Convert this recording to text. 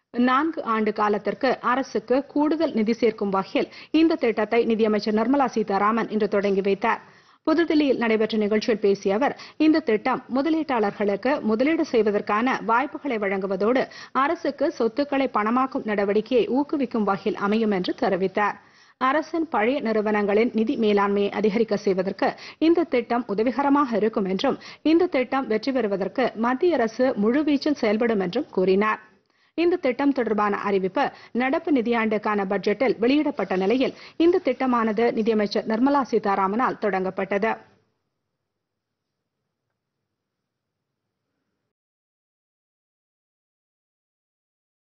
நான்கு ஆண்டு காலத்திற்கு அரசுக்கு கூடுதல் நிதி சேர்க்கும் வகையில் இந்த திட்டத்தை நிதியமைச்சர் நிர்மலா சீதாராமன் இன்று தொடங்கி வைத்தார் புதுதில்லியில் நடைபெற்ற நிகழ்ச்சியில் பேசிய அவர் இந்த திட்டம் முதலீட்டாளர்களுக்கு முதலீடு செய்வதற்கான வாய்ப்புகளை வழங்குவதோடு அரசுக்கு சொத்துக்களை பணமாக்கும் நடவடிக்கையை ஊக்குவிக்கும் வகையில் அமையும் என்று தெரிவித்தார் அரசின் பழைய நிறுவனங்களின் நிதி மேலாண்மையை அதிகரிக்க செய்வதற்கு இந்த திட்டம் உதவிகரமாக இருக்கும் என்றும் இந்த திட்டம் வெற்றி பெறுவதற்கு மத்திய அரசு முழுவீச்சில் செயல்படும் என்றும் கூறினார் இந்த திட்டம் தொடர்பான அறிவிப்பு நடப்பு நிதியாண்டுக்கான பட்ஜெட்டில் வெளியிடப்பட்ட நிலையில் இந்த திட்டமானது நிதியமைச்சர் நிர்மலா சீதாராமனால் தொடங்கப்பட்டது